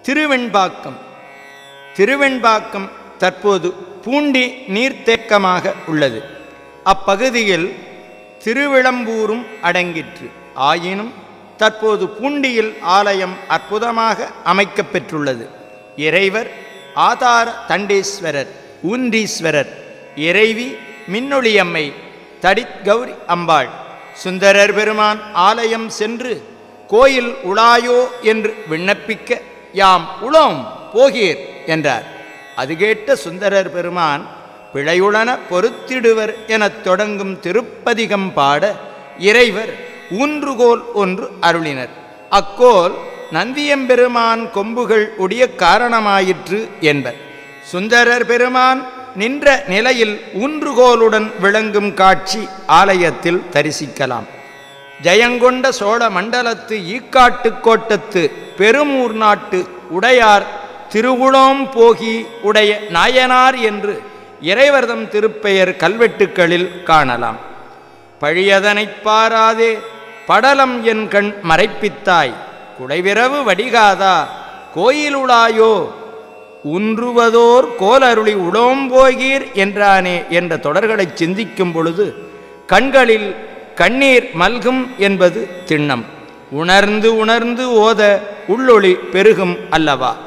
திருவெண்பாக்கம் திருவெண்பாக்கம் தற்போது பூண்டி நீர்த்தேக்கமாக உள்ளது அப்பகுதியில் திருவிளம்பூரும் அடங்கிற்று ஆயினும் தற்போது பூண்டியில் ஆலயம் அற்புதமாக அமைக்கப் பெற்றுள்ளது இறைவர் ஆதார தண்டீஸ்வரர் ஊன்றீஸ்வரர் இறைவி மின்னொளியம்மை தடித் கௌரி அம்பாள் சுந்தரர் பெருமான் ஆலயம் சென்று கோயில் உளாயோ என்று விண்ணப்பிக்க யாம் உளோம் போகீர் என்றார் அது கேட்ட சுந்தரர் பெருமான் பிழையுளன பொறுத்திடுவர் எனத் தொடங்கும் திருப்பதிகம் பாட இறைவர் ஊன்றுகோல் ஒன்று அருளினர் அக்கோல் நந்தியம்பெருமான் கொம்புகள் உடைய காரணமாயிற்று என்பர் சுந்தரர் பெருமான் நின்ற நிலையில் ஊன்றுகோலுடன் விளங்கும் காட்சி ஆலயத்தில் தரிசிக்கலாம் ஜெயங்கொண்ட சோழ மண்டலத்து ஈக்காட்டு கோட்டத்து பெருமூர் நாட்டு உடையார் திருவுளோம் போகி உடைய நாயனார் என்று இறைவர்தம் திருப்பெயர் கல்வெட்டுக்களில் காணலாம் பழியதனைப் பாராதே படலம் என் கண் மறைப்பித்தாய் குடைவிரவு வடிகாதா கோயிலுளாயோ உன்றுவதோர் கோலருளி உளோம்போகீர் என்றானே என்ற தொடர்களைச் சிந்திக்கும் பொழுது கண்களில் கண்ணீர் மல்கும் என்பது திண்ணம் உணர்ந்து உணர்ந்து ஓத உள்ளொளி பெருகும் அல்லவா